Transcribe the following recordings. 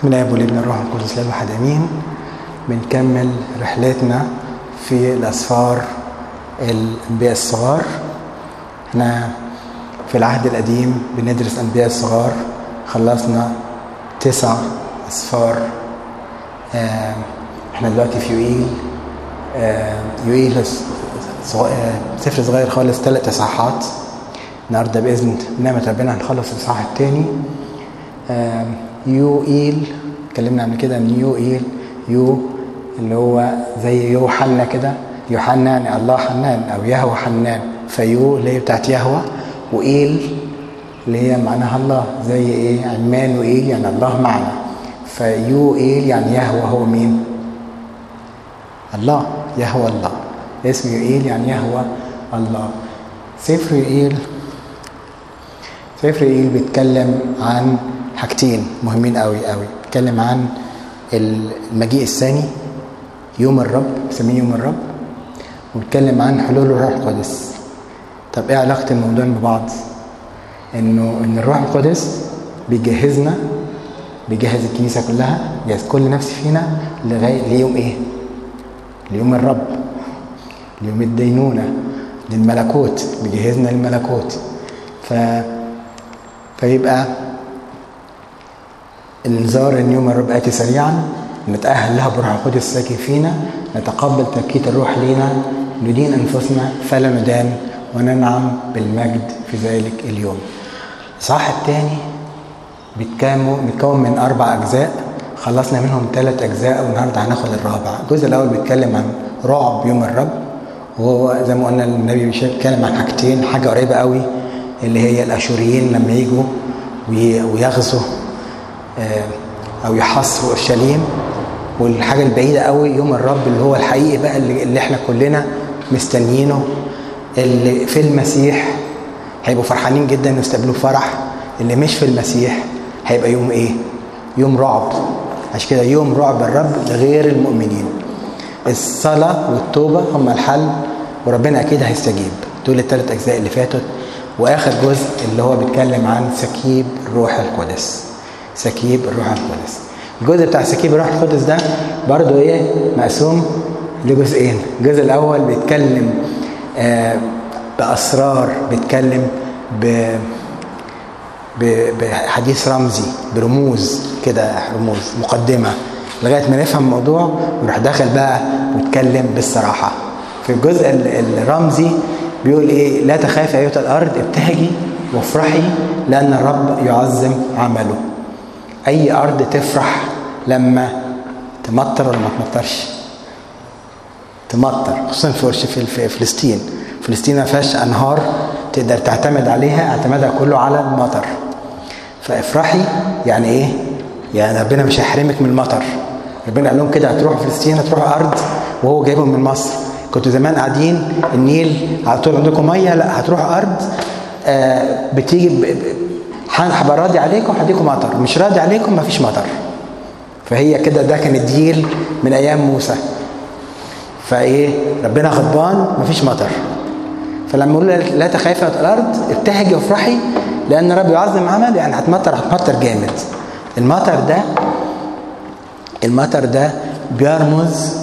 بسم الله والابن الروح القدس لا واحد امين بنكمل رحلتنا في الاسفار الانبياء الصغار احنا في العهد القديم بندرس انبياء الصغار خلصنا تسع اسفار آه احنا دلوقتي في يوئيل آه يوئيل سفر صغير خالص ثلاث اصحاحات النهارده باذن نعمه ربنا هنخلص الاصحاح الثاني آه يو ايل اتكلمنا قبل كده ان يو ايل يو اللي هو زي يوحنا كده يوحنا يعني الله حنان او يهوى حنان فيو اللي هي بتاعت يهوى وايل اللي هي معناها الله زي ايه عمان وايل يعني الله معنا فيو ايل يعني يهوى هو مين الله يهوى الله اسم يوئيل يعني يهوى الله سفر يوئيل سفر يوئيل بيتكلم عن حاجتين مهمين قوي قوي بيتكلم عن المجيء الثاني يوم الرب بسميه يوم الرب وبيتكلم عن حلول الروح القدس طب ايه علاقه الموضوعين ببعض انه ان الروح القدس بيجهزنا بيجهز الكنيسه كلها جهز كل نفس فينا لغايه ليوم ايه ليوم الرب ليوم الدينونه للملكوت بيجهزنا للملكوت ف فيبقى الانذار ان يوم الرب اتي سريعا نتاهل لها بروح القدس الساكن فينا نتقبل تبكيت الروح لينا ندين انفسنا فلا ندان وننعم بالمجد في ذلك اليوم الصح الثاني بيتكون من اربع اجزاء خلصنا منهم ثلاث اجزاء والنهارده هناخد الرابع الجزء الاول بيتكلم عن رعب يوم الرب وهو زي ما قلنا النبي بيتكلم عن حاجتين حاجه قريبه قوي اللي هي الاشوريين لما يجوا ويغزوا او يحصروا اورشليم والحاجه البعيده قوي يوم الرب اللي هو الحقيقي بقى اللي, اللي احنا كلنا مستنيينه اللي في المسيح هيبقوا فرحانين جدا ويستقبلوه فرح اللي مش في المسيح هيبقى يوم ايه يوم رعب عشان كده يوم رعب الرب لغير المؤمنين الصلاه والتوبه هم الحل وربنا اكيد هيستجيب دول الثلاث اجزاء اللي فاتوا واخر جزء اللي هو بيتكلم عن سكيب الروح القدس سكيب الروح القدس الجزء بتاع سكيب الروح القدس ده برضو ايه مقسوم لجزئين الجزء الاول بيتكلم آه باسرار بيتكلم ب بحديث رمزي برموز كده رموز مقدمه لغايه ما نفهم الموضوع ونروح داخل بقى ويتكلم بالصراحه في الجزء الرمزي بيقول ايه لا تخافي ايها الارض ابتهجي وافرحي لان الرب يعظم عمله اي ارض تفرح لما تمطر ولا ما تمطرش تمطر خصوصا في فلسطين فلسطين ما فيهاش انهار تقدر تعتمد عليها اعتمادها كله على المطر فافرحي يعني ايه يعني ربنا مش هيحرمك من المطر ربنا قال لهم كده هتروحوا فلسطين هتروحوا ارض وهو جايبهم من مصر كنتوا زمان قاعدين النيل على طول عندكم ميه لا هتروحوا ارض آه بتيجي هبقى راضي عليكم هديكم مطر مش راضي عليكم مفيش مطر فهي كده ده كان الديل من ايام موسى فايه ربنا غضبان مفيش مطر فلما يقول لا تخافي على الارض ابتهجي وافرحي لان الرب يعظم عمل يعني هتمطر هتمطر جامد المطر ده المطر ده بيرمز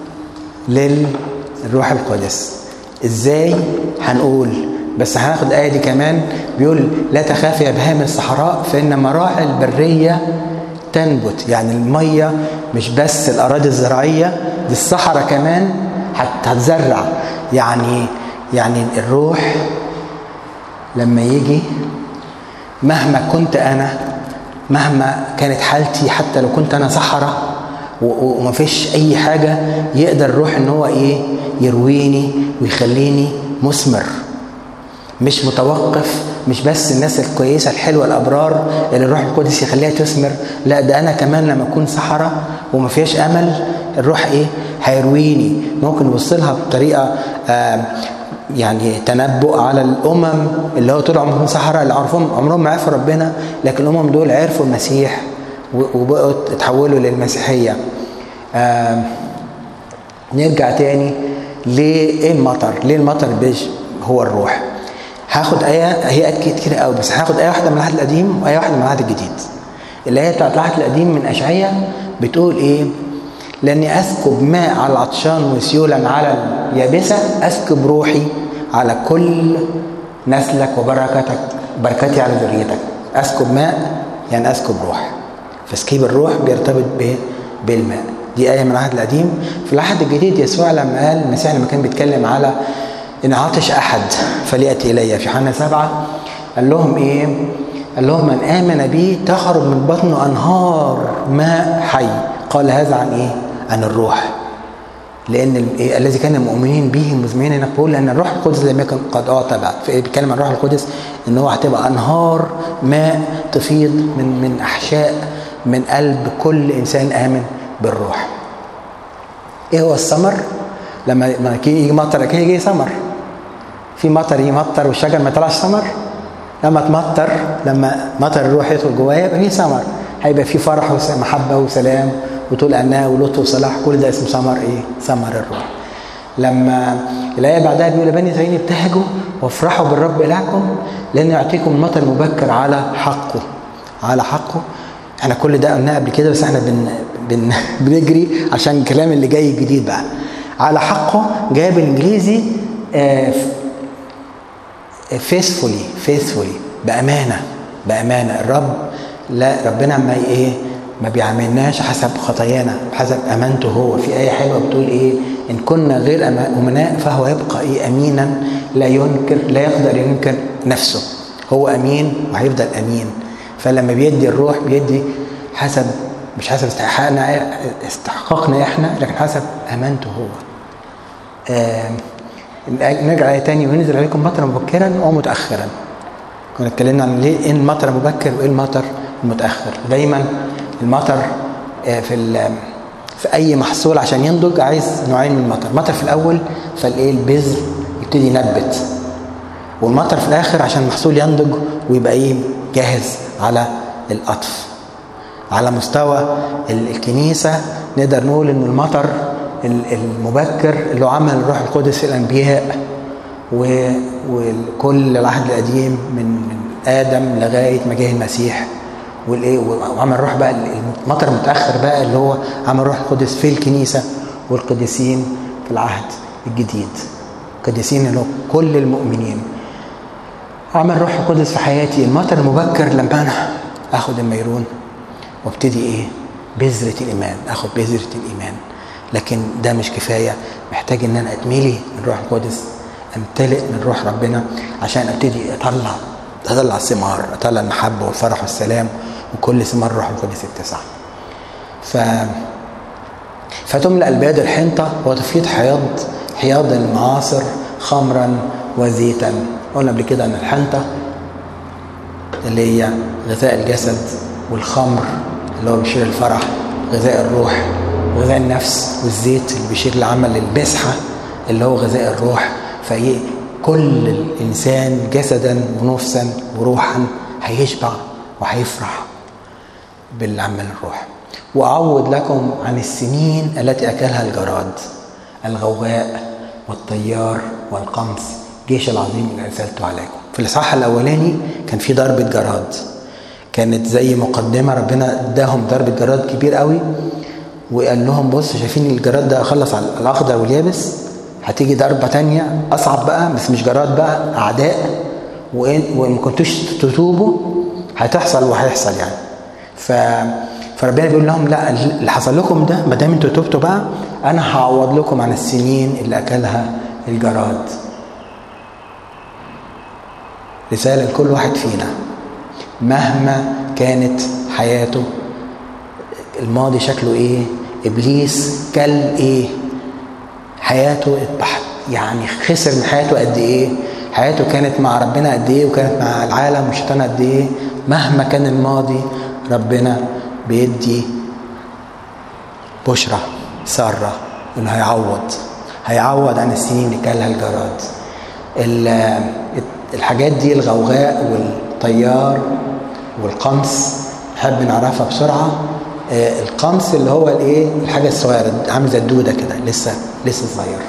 للروح القدس ازاي هنقول بس هناخد الآية دي كمان بيقول لا تخافي يا بهائم الصحراء فإن مراعي البرية تنبت يعني المية مش بس الأراضي الزراعية دي الصحراء كمان هتزرع يعني يعني الروح لما يجي مهما كنت أنا مهما كانت حالتي حتى لو كنت أنا صحراء ومفيش أي حاجة يقدر الروح إن هو إيه يرويني ويخليني مثمر مش متوقف مش بس الناس الكويسة الحلوة الأبرار اللي الروح القدس يخليها تثمر لا ده أنا كمان لما أكون صحراء وما فيهاش أمل الروح إيه هيرويني ممكن يوصلها بطريقة آه يعني تنبؤ على الأمم اللي هو طول عمرهم صحراء اللي عرفهم عمرهم ما عرفوا ربنا لكن الأمم دول عرفوا المسيح وبقوا اتحولوا للمسيحية آه نرجع تاني ليه المطر ليه المطر بيج هو الروح هاخد آية هي آيات كتير قوي بس هاخد آية واحدة من العهد القديم وآية واحدة من العهد الجديد الآية بتاعت العهد القديم من أشعية بتقول إيه لأني أسكب ماء على العطشان وسيولا على اليابسة أسكب روحي على كل نسلك وبركتك بركتي على ذريتك أسكب ماء يعني أسكب روح فسكيب الروح بيرتبط بالماء دي آية من العهد القديم في العهد الجديد يسوع لما قال المسيح لما كان بيتكلم على إن عطش أحد فليأتي إلي في حنا سبعة قال لهم إيه؟ قال لهم من آمن بي تخرج من بطنه أنهار ماء حي قال هذا عن إيه؟ عن الروح لأن إيه؟ الذي كان المؤمنين به مزمعين هناك بيقول لأن الروح القدس لم يكن قد أعطى بعد فبيتكلم عن الروح القدس إن هو هتبقى أنهار ماء تفيض من من أحشاء من قلب كل إنسان آمن بالروح ايه هو الثمر لما لما يجي مطر كده يجي ثمر في مطر يمطر والشجر ما يطلعش ثمر لما تمطر لما مطر الروح يدخل جوايا يبقى في ثمر هيبقى في فرح ومحبه وسلام وطول اناه ولطف وصلاح كل ده اسمه ثمر ايه؟ ثمر الروح. لما الايه بعدها بيقول يا بني اسرائيل ابتهجوا وافرحوا بالرب الهكم لان يعطيكم المطر المبكر على حقه على حقه احنا كل ده قلناه قبل كده بس احنا بن بن بنجري عشان الكلام اللي جاي الجديد بقى على حقه جاي بالانجليزي فيثفولي فيثفولي بامانه بامانه الرب لا ربنا ما ايه ما بيعاملناش حسب خطايانا حسب امانته هو في ايه حلوه بتقول ايه ان كنا غير امناء فهو يبقى ايه امينا لا ينكر لا يقدر ينكر نفسه هو امين وهيفضل امين فلما بيدي الروح بيدي حسب مش حسب استحقاقنا استحقاقنا احنا لكن حسب امانته هو آه نرجع آية تاني وينزل عليكم مطر مبكرا ومتأخرا كنا اتكلمنا عن ليه ايه المطر مبكر وايه المطر المتأخر دايما المطر آه في في اي محصول عشان ينضج عايز نوعين من المطر مطر في الاول فالايه البذر يبتدي ينبت والمطر في الاخر عشان المحصول ينضج ويبقى ايه جاهز على القطف على مستوى الكنيسة نقدر نقول ان المطر المبكر اللي هو عمل الروح القدس في الانبياء وكل العهد القديم من من ادم لغايه ما جه المسيح والايه وعمل الروح بقى المطر المتاخر بقى اللي هو عمل الروح القدس في الكنيسه والقديسين في العهد الجديد القديسين اللي هو كل المؤمنين عمل الروح القدس في حياتي المطر المبكر لما انا اخد الميرون وابتدي ايه بذرة الايمان اخد بذرة الايمان لكن ده مش كفاية محتاج ان انا اتملي من روح القدس امتلئ من روح ربنا عشان ابتدي اطلع اطلع الثمار اطلع المحبة والفرح والسلام وكل ثمار الروح القدس التسعة ف فتملأ البلاد الحنطة وتفيض حياض حياض المعاصر خمرا وزيتا قلنا قبل كده ان الحنطة اللي هي غذاء الجسد والخمر اللي هو بيشير الفرح غذاء الروح غذاء النفس والزيت اللي بيشير لعمل البسحة اللي هو غذاء الروح فايه كل الانسان جسدا ونفسا وروحا هيشبع وهيفرح بالعمل الروح واعوض لكم عن السنين التي اكلها الجراد الغواء والطيار والقمص جيش العظيم اللي ارسلته عليكم في الاصحاح الاولاني كان في ضربه جراد كانت زي مقدمه ربنا اداهم ضربه جراد كبير قوي وقال لهم بص شايفين الجراد ده خلص على الاخضر واليابس هتيجي ضربه تانية اصعب بقى بس مش جراد بقى اعداء وما كنتوش تتوبوا هتحصل وهيحصل يعني ف فربنا بيقول لهم لا اللي حصل لكم ده ما دام انتوا تبتوا بقى انا هعوض لكم عن السنين اللي اكلها الجراد رساله لكل واحد فينا مهما كانت حياته الماضي شكله ايه ابليس كل ايه حياته اتبحت يعني خسر من حياته قد ايه حياته كانت مع ربنا قد ايه وكانت مع العالم والشيطان قد ايه مهما كان الماضي ربنا بيدي بشرى سارة انه هيعوض هيعوض عن السنين اللي كلها الجراد الحاجات دي الغوغاء والطيار والقمص نحب نعرفها بسرعه آه القمص اللي هو الايه الحاجه الصغيره عامل زي الدوده كده لسه لسه صغير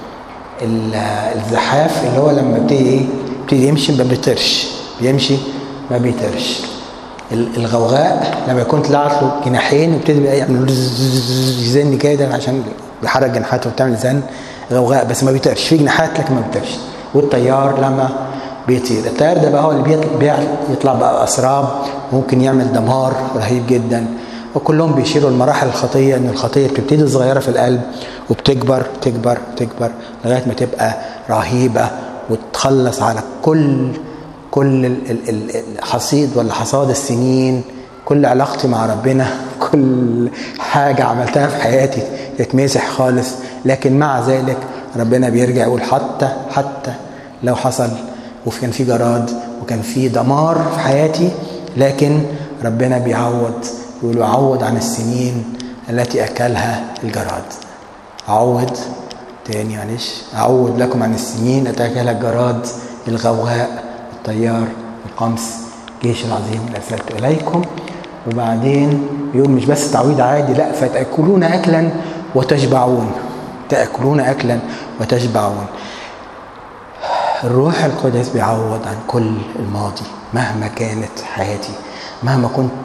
الزحاف اللي هو لما بيبتدي ايه بيبتدي يمشي ما بيطيرش بيمشي ما بيطيرش الغوغاء لما يكون طلعت له جناحين وابتدي يعمل يزن كده عشان بيحرك جناحاته وبتعمل زن غوغاء بس ما بيطيرش في جناحات لكن ما بيطيرش والطيار لما بيطير الطيار ده بقى هو اللي بيطلع بقى اسراب ممكن يعمل دمار رهيب جدا وكلهم بيشيروا لمراحل الخطيه ان الخطيه بتبتدي صغيره في القلب وبتكبر تكبر تكبر لغايه ما تبقى رهيبه وتخلص على كل كل الحصيد ولا حصاد السنين كل علاقتي مع ربنا كل حاجة عملتها في حياتي تتمسح خالص لكن مع ذلك ربنا بيرجع يقول حتى حتى لو حصل وكان في جراد وكان في دمار في حياتي لكن ربنا بيعوض يقول يعوض عن السنين التي أكلها الجراد أعوض تاني معلش أعوض لكم عن السنين التي أكلها الجراد الغوغاء الطيار القمص جيش العظيم الأرسلت إليكم وبعدين يقول مش بس تعويض عادي لا فتأكلون أكلا وتشبعون تأكلون أكلا وتشبعون الروح القدس بيعوض عن كل الماضي مهما كانت حياتي مهما كنت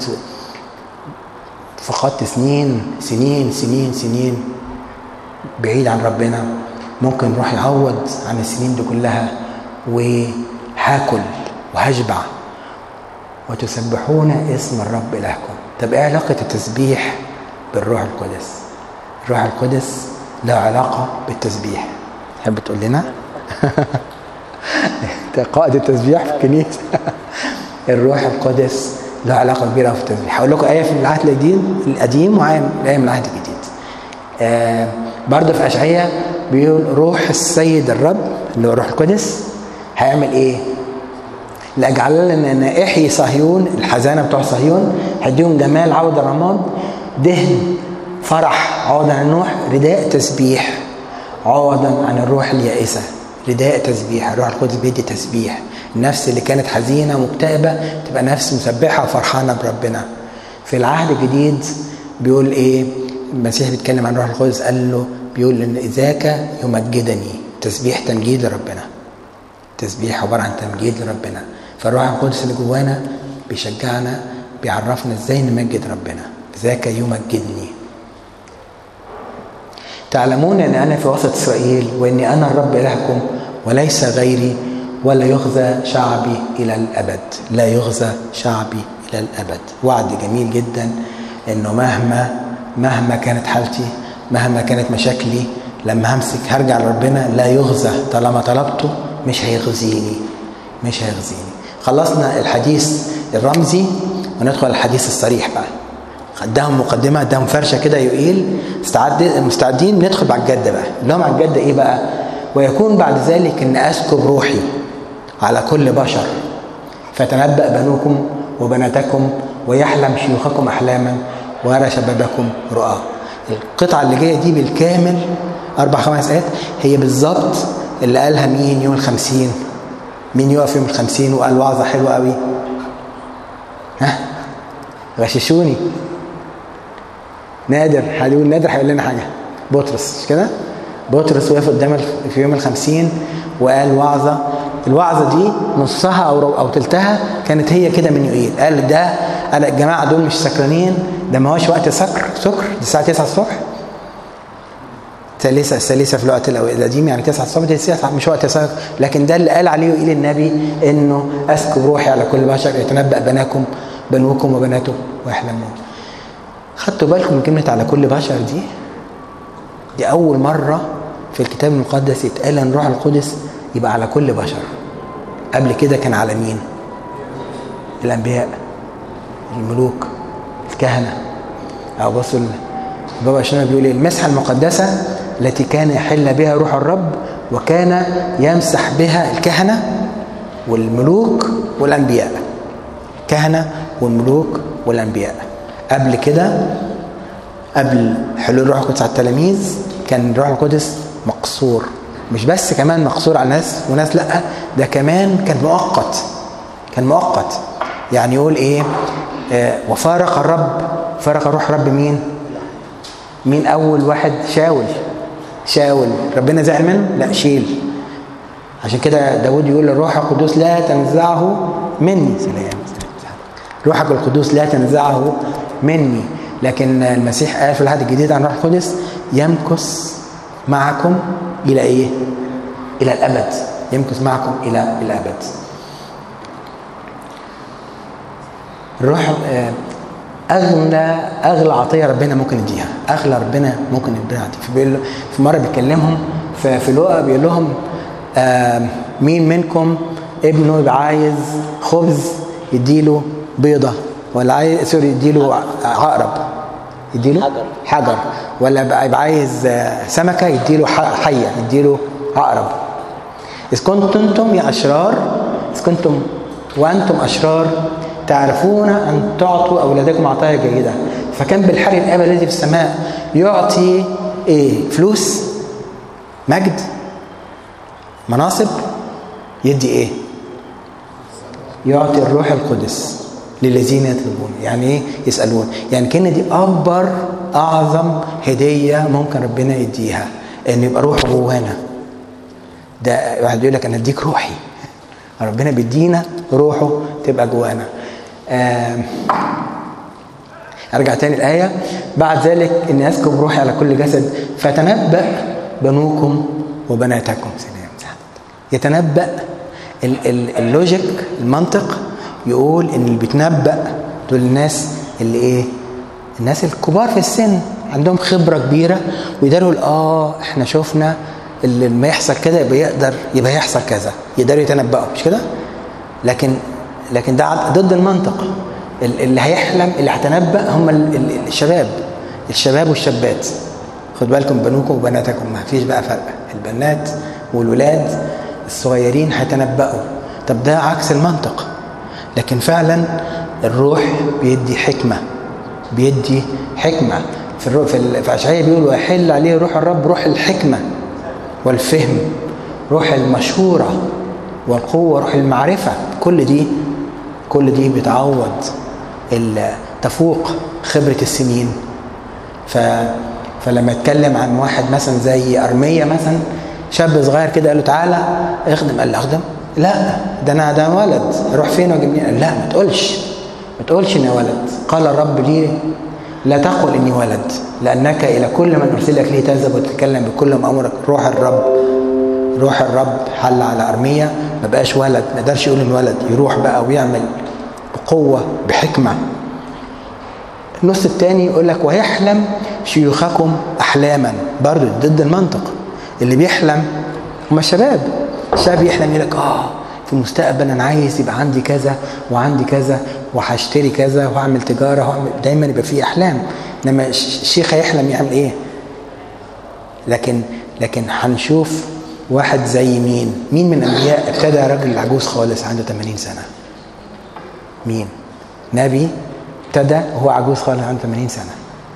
فقدت سنين سنين سنين سنين بعيد عن ربنا ممكن روح يعوض عن السنين دي كلها وهاكل وهشبع وتسبحون اسم الرب إلهكم طب ايه علاقة التسبيح بالروح القدس الروح القدس له علاقة بالتسبيح تحب تقول لنا انت قائد التسبيح في الكنيسة الروح القدس له علاقة كبيرة في التسبيح هقول لكم آية في العهد القديم القديم وآية من العهد الجديد آه برضه في أشعية بيقول روح السيد الرب اللي هو الروح القدس هيعمل ايه؟ لاجعل لنا نائحي صهيون الحزانه بتوع صهيون هديهم جمال عود الرماد دهن فرح عوضا عن النوح رداء تسبيح عوضا عن الروح اليائسه رداء تسبيح الروح القدس بيدي تسبيح النفس اللي كانت حزينه مكتئبه تبقى نفس مسبحه وفرحانه بربنا في العهد الجديد بيقول ايه المسيح بيتكلم عن الروح القدس قال له بيقول ان ذاك يمجدني تسبيح تمجيد لربنا تسبيح عباره عن تمجيد لربنا فالروح القدس اللي جوانا بيشجعنا بيعرفنا ازاي نمجد ربنا ذاك يمجدني تعلمون ان انا في وسط اسرائيل واني انا الرب الهكم وليس غيري ولا يخزى شعبي الى الابد لا يخزى شعبي الى الابد وعد جميل جدا انه مهما مهما كانت حالتي مهما كانت مشاكلي لما همسك هرجع لربنا لا يخزى طالما طلبته مش هيخزيني مش هيخزيني خلصنا الحديث الرمزي وندخل الحديث الصريح بقى اداهم مقدمه اداهم فرشه كده يقيل استعد مستعدين ندخل بعد الجد بقى اللي هم على الجد ايه بقى ويكون بعد ذلك ان اسكب روحي على كل بشر فتنبأ بنوكم وبناتكم ويحلم شيوخكم احلاما ويرى شبابكم رؤى القطعه اللي جايه دي بالكامل اربع خمس ايات هي بالظبط اللي قالها مين يوم الخمسين مين يقف يوم الخمسين وقال وعظة حلوة قوي ها غششوني نادر هيقول نادر هيقول لنا حاجة بطرس مش كده بطرس وقف قدام في يوم الخمسين وقال وعظة الوعظة دي نصها أو أو تلتها كانت هي كده من يقيل قال ده قال الجماعة دول مش سكرانين ده ما هوش وقت سكر سكر دي الساعة 9 الصبح ثالثة الثالثة في الوقت القديم يعني 9 الصبح دي ساعة مش وقت سكر لكن ده اللي قال عليه يقيل النبي انه اسكب روحي على كل بشر يتنبأ بناكم بنوكم وبناتكم ويحلمون خدتوا بالكم من كلمة على كل بشر دي دي أول مرة في الكتاب المقدس يتقال أن روح القدس يبقى على كل بشر قبل كده كان على مين الأنبياء الملوك الكهنة أو بصوا بابا شنو بيقول ايه المسحة المقدسة التي كان يحل بها روح الرب وكان يمسح بها الكهنة والملوك والأنبياء كهنة والملوك والأنبياء قبل كده قبل حلول الروح القدس على التلاميذ كان الروح القدس مقصور مش بس كمان مقصور على ناس وناس لا ده كمان كان مؤقت كان مؤقت يعني يقول ايه آه وفارق الرب فارق روح الرب مين مين اول واحد شاول شاول ربنا زعل منه لا شيل عشان كده داود يقول للروح القدس لا تنزعه مني سلام روحك القدوس لا تنزعه مني لكن المسيح قال في العهد الجديد عن روح القدس يمكث معكم الى ايه الى الابد يمكث معكم الى الابد الروح آه، اغلى اغلى عطيه ربنا ممكن يديها اغلى ربنا ممكن يديها في بيقول في مره بيكلمهم في في لقا بيقول لهم آه، مين منكم ابنه يبقى عايز خبز يديله بيضه ولا عايز سوري يديله عقرب يديله حجر. حجر ولا يبقى عايز آه، سمكه يديله ح- حيه يديله عقرب إذ كنتم أنتم يا أشرار إذ كنتم وأنتم أشرار تعرفون أن تعطوا أولادكم عطايا جيدة فكان بالحري الآب الذي في السماء يعطي إيه فلوس مجد مناصب يدي إيه يعطي الروح القدس للذين يطلبون يعني ايه يسالون يعني كان دي اكبر اعظم هديه ممكن ربنا يديها ان يبقى روحه جوانا ده واحد يقول لك انا اديك روحي ربنا بيدينا روحه تبقى جوانا آم، ارجع تاني الايه بعد ذلك ان اسكب روحي على كل جسد فتنبأ بنوكم وبناتكم سلام يتنبأ ال- ال- اللوجيك المنطق يقول ان اللي بيتنبأ دول الناس اللي ايه الناس الكبار في السن عندهم خبرة كبيرة ويقدروا يقول اه احنا شفنا اللي لما يحصل كده يبقى يقدر يبقى يحصل كذا يقدروا يتنبأوا مش كده لكن لكن ده عد- ضد المنطق ال- اللي هيحلم اللي هيتنبأ هم ال- ال- الشباب الشباب والشابات خد بالكم بنوكم وبناتكم ما فيش بقى فرق البنات والولاد الصغيرين هيتنبأوا طب ده عكس المنطق لكن فعلا الروح بيدي حكمة بيدي حكمة في الرو... في, ال... في أشعياء بيقول ويحل عليه روح الرب روح الحكمة والفهم روح المشورة والقوة روح المعرفة كل دي كل دي بتعوض ال- تفوق خبرة السنين ف فلما اتكلم عن واحد مثلا زي ارميه مثلا شاب صغير كده قال له تعالى اخدم قال له اخدم لا ده انا ده ولد اروح فين واجيب منين قال لا ما تقولش ما تقولش اني ولد قال الرب لي لا تقل اني ولد لانك الى كل من ارسلك لي تذهب وتتكلم بكل ما امرك روح الرب روح الرب حل على ارميه ما بقاش ولد ما يقدرش يقول ان ولد يروح بقى ويعمل بقوه بحكمه النص التاني يقول لك ويحلم شيوخكم احلاما برضه ضد المنطق اللي بيحلم هم الشباب الشاب يحلم يقول لك اه في المستقبل انا عايز يبقى عندي كذا وعندي كذا وهشتري كذا وهعمل تجاره وهعمل دايما يبقى في احلام انما الش- الشيخ هيحلم يعمل ايه؟ لكن لكن هنشوف واحد زي مين؟ مين من الانبياء ابتدى راجل عجوز خالص عنده 80 سنه؟ مين؟ نبي ابتدى وهو عجوز خالص عنده 80 سنه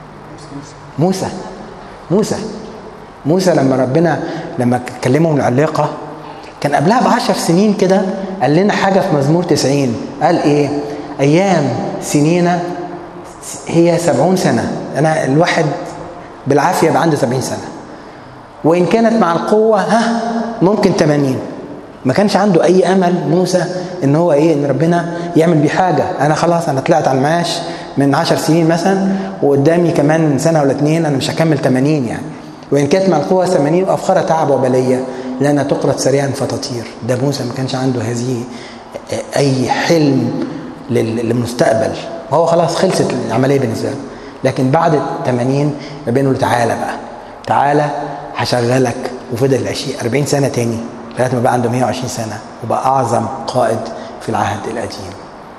موسى موسى موسى لما ربنا لما كلمه من العلاقه كان قبلها بعشر سنين كده قال لنا حاجه في مزمور 90 قال ايه؟ ايام سنين هي سبعون سنه انا الواحد بالعافيه يبقى عنده 70 سنه وان كانت مع القوه ها ممكن 80 ما كانش عنده اي امل موسى ان هو ايه ان ربنا يعمل بيه حاجه انا خلاص انا طلعت على المعاش من 10 سنين مثلا وقدامي كمان سنه ولا اتنين انا مش هكمل 80 يعني وان كانت مع القوه 80 وافخر تعب وبليه لانها تقرض سريعا فتطير ده موسى ما كانش عنده هذه اي حلم لل- للمستقبل وهو خلاص خلصت العمليه بالنسبه له لكن بعد ال 80 ربنا يقول له تعالى بقى تعالى هشغلك وفضل 20 40 سنه تاني لغايه ما بقى عنده 120 سنه وبقى اعظم قائد في العهد القديم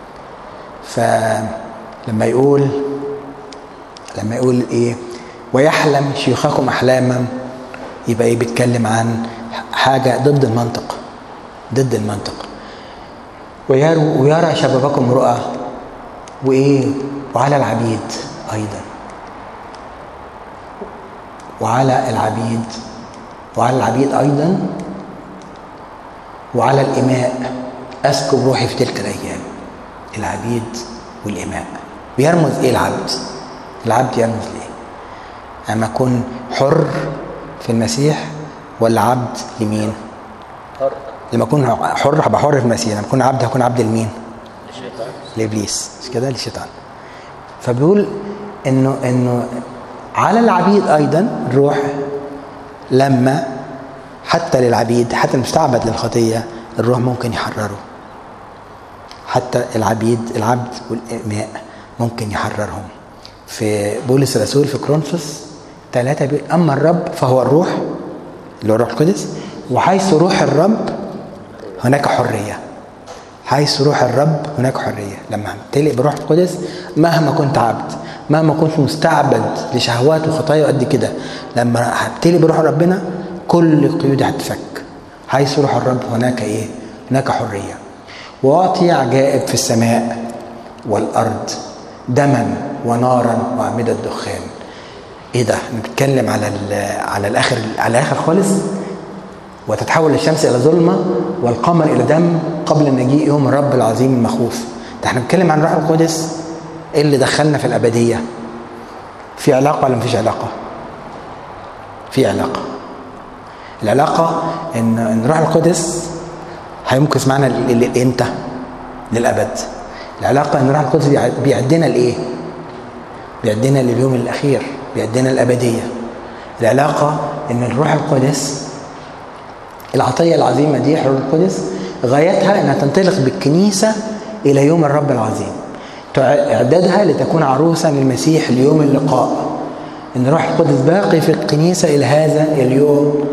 فلما يقول لما يقول ايه ويحلم شيوخكم احلاما يبقى ايه بيتكلم عن حاجه ضد المنطق ضد المنطق ويرى, ويرى شبابكم رؤى وايه وعلى العبيد ايضا وعلى العبيد وعلى العبيد ايضا وعلى الاماء اسكب روحي في تلك الايام العبيد والاماء بيرمز ايه العبد العبد يرمز ليه اما اكون حر في المسيح ولا عبد لمين حر لما اكون حر هبقى حر في المسيح لما اكون عبد هكون عبد لمين لابليس مش كده للشيطان فبيقول انه انه على العبيد ايضا الروح لما حتى للعبيد حتى المستعبد للخطيه الروح ممكن يحرره حتى العبيد العبد والإماء ممكن يحررهم في بولس الرسول في كرونسوس ثلاثة بيقول أما الرب فهو الروح اللي هو الروح القدس وحيث روح الرب هناك حرية حيث روح الرب هناك حرية لما امتلئ بروح القدس مهما كنت عبد مهما كنت مستعبد لشهوات وخطايا قد كده لما هبتلي بروح ربنا كل قيودي هتفك حيث روح الرب هناك ايه هناك حريه واعطي عجائب في السماء والارض دما ونارا واعمده دخان ايه ده بنتكلم على على الاخر على الاخر خالص وتتحول الشمس الى ظلمه والقمر الى دم قبل مجيء يوم الرب العظيم المخوف ده احنا بنتكلم عن الروح القدس ايه اللي دخلنا في الابديه في علاقه ولا مفيش علاقه في علاقه العلاقه ان ان الروح القدس هيمكث معنا امتى للابد العلاقه ان الروح القدس بيعدنا لايه بيعدنا لليوم الاخير بيعدنا الابديه العلاقه ان الروح القدس العطيه العظيمه دي الروح القدس غايتها انها تنطلق بالكنيسه الى يوم الرب العظيم اعدادها لتكون عروسا للمسيح ليوم اللقاء ان الروح القدس باقي في الكنيسه الى هذا اليوم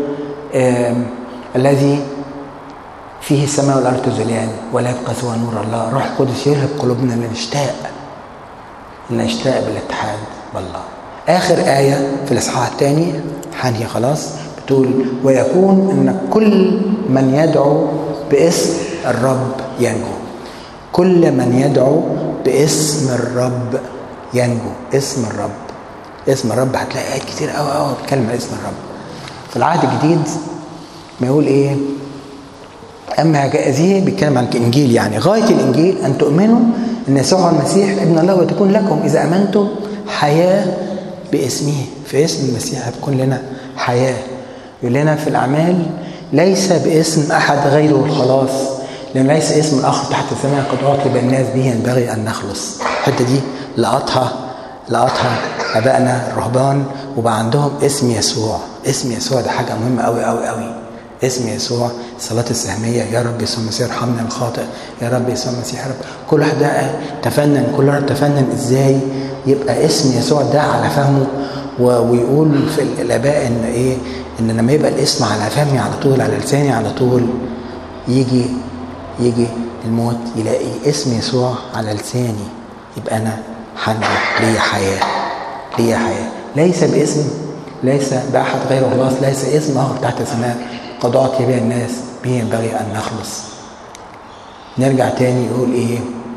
الذي فيه السماء والارض تزولان ولا يبقى سوى نور الله الروح القدس يلهب قلوبنا لنشتاق لنشتاق بالاتحاد بالله اخر ايه في الاصحاح الثاني حانية خلاص بتقول ويكون ان كل من يدعو باسم الرب ينجو كل من يدعو باسم الرب ينجو اسم الرب اسم الرب هتلاقي ايات كتير قوي قوي بتتكلم عن اسم الرب في العهد الجديد ما يقول ايه اما هذه بيتكلم عن الانجيل يعني غايه الانجيل ان تؤمنوا ان يسوع المسيح ابن الله وتكون لكم اذا امنتم حياه باسمه في اسم المسيح هتكون لنا حياه يقول لنا في الاعمال ليس باسم احد غيره الخلاص لان ليس اسم اخر تحت السماء قد اعطي الناس به ينبغي ان نخلص الحته دي لقطها لقطها ابائنا الرهبان وبقى عندهم اسم يسوع اسم يسوع ده حاجه مهمه قوي قوي قوي اسم يسوع الصلاة السهمية يا رب يسوع المسيح ارحمنا الخاطئ يا رب يسوع المسيح رب كل واحد ده تفنن كل واحد تفنن ازاي يبقى اسم يسوع ده على فهمه ويقول في الاباء ان ايه ان لما يبقى الاسم على فهمي على طول على لساني على طول يجي يجي الموت يلاقي اسم يسوع على لساني يبقى انا هنجح ليا حياه ليا حياه ليس باسم ليس باحد غير الله ليس اسم اخر تحت السماء قد أعطي بها الناس به ينبغي أن نخلص نرجع تاني يقول إيه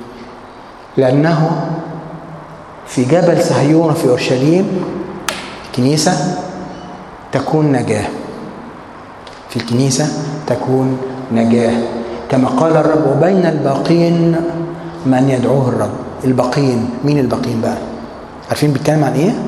لأنه في جبل صهيون في أورشليم كنيسة تكون نجاة في الكنيسة تكون نجاة كما قال الرب وبين الباقين من يدعوه الرب الباقين مين الباقين بقى عارفين بيتكلم عن ايه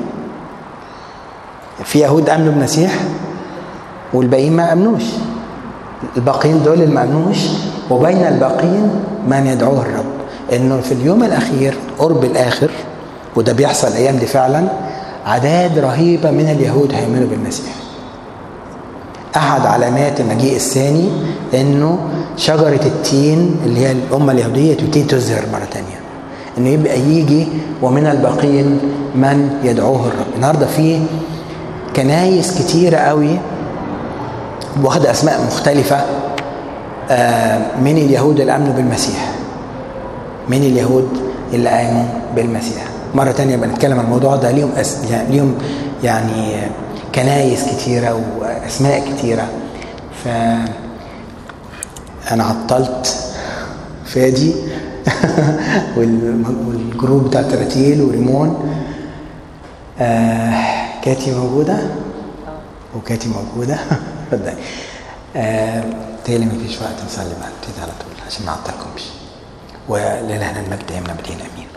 في يهود امنوا بالمسيح والباقيين ما امنوش الباقيين دول اللي ما امنوش وبين الباقيين من يدعوه الرب انه في اليوم الاخير قرب الاخر وده بيحصل الايام دي فعلا اعداد رهيبه من اليهود هيؤمنوا بالمسيح احد علامات المجيء الثاني انه شجره التين اللي هي الامه اليهوديه تبتدي تزهر مره ثانيه انه يبقى يجي ومن الباقين من يدعوه الرب النهارده في كنايس كتيره قوي واخد اسماء مختلفه من اليهود اللي امنوا بالمسيح من اليهود اللي امنوا بالمسيح مره تانية بنتكلم عن الموضوع ده ليهم أس... يعني ليهم يعني كنايس كتيره واسماء كتيره ف انا عطلت فادي والجروب بتاع تراتيل وريمون آه كاتي موجوده وكاتي موجوده اتفضلي آه تالي مفيش وقت نصلي بعد نبتدي على طول عشان ما اعطلكمش ولله المجد يا ابن امين